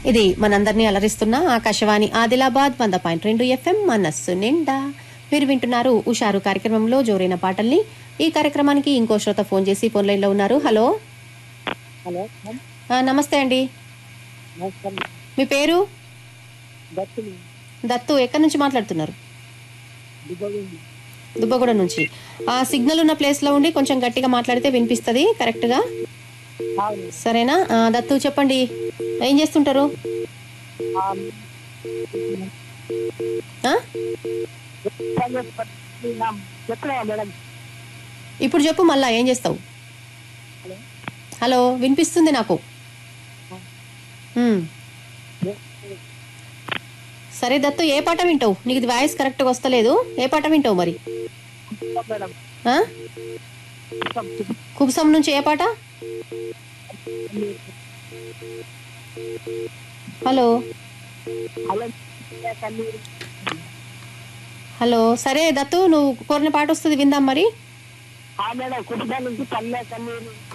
ఇది మనందరినీ అలరిస్తున్న ఆకాశవాణి ఆదిలాబాద్ వంద పాయింట్ రెండు ఎఫ్ఎం మనస్సు నిండా మీరు వింటున్నారు ఉషారు కార్యక్రమంలో జోరైన పాటల్ని ఈ కార్యక్రమానికి ఇంకో శ్రోత ఫోన్ చేసి ఫోన్ లైన్ లో ఉన్నారు హలో హలో ఆ, నమస్తే అండి నమస్కారం మీ పేరు దత్తులు దత్తు ఎక్కడి నుంచి మాట్లాడుతున్నారు దిగండి దుబ్బగూడ నుంచి ఆ సిగ్నల్ ఉన్న ప్లేస్ లో ఉండి కొంచెం గట్టిగా మాట్లాడితే వినిపిస్తుంది కరెక్ట్ గా అవును సరేనా ఆ, దత్తు చెప్పండి ఏం చేస్తుంటారు ఆ? చెప్పలేవా మేడం ఇప్పుడు చెప్పు మళ్ళా ఏం చేస్తావు హలో హలో వినిపిస్తుంది నాకు ఉమ్. సరే దత్తు ఏ పాట వింటావు నీకు ఇది వాయిస్ కరెక్ట్గా వస్తలేదు ఏ పాట వింటావు మరి మేడం ఆ? కుబ్సం నుంచి ఏ పాట హలో హలో కన్నీరు హలో సరే దత్తు నువ్వు కోరిన పాట వస్తుంది విందాం మరి ఆ మేడం కుటుంబం నుంచి పల్లె కన్నీరు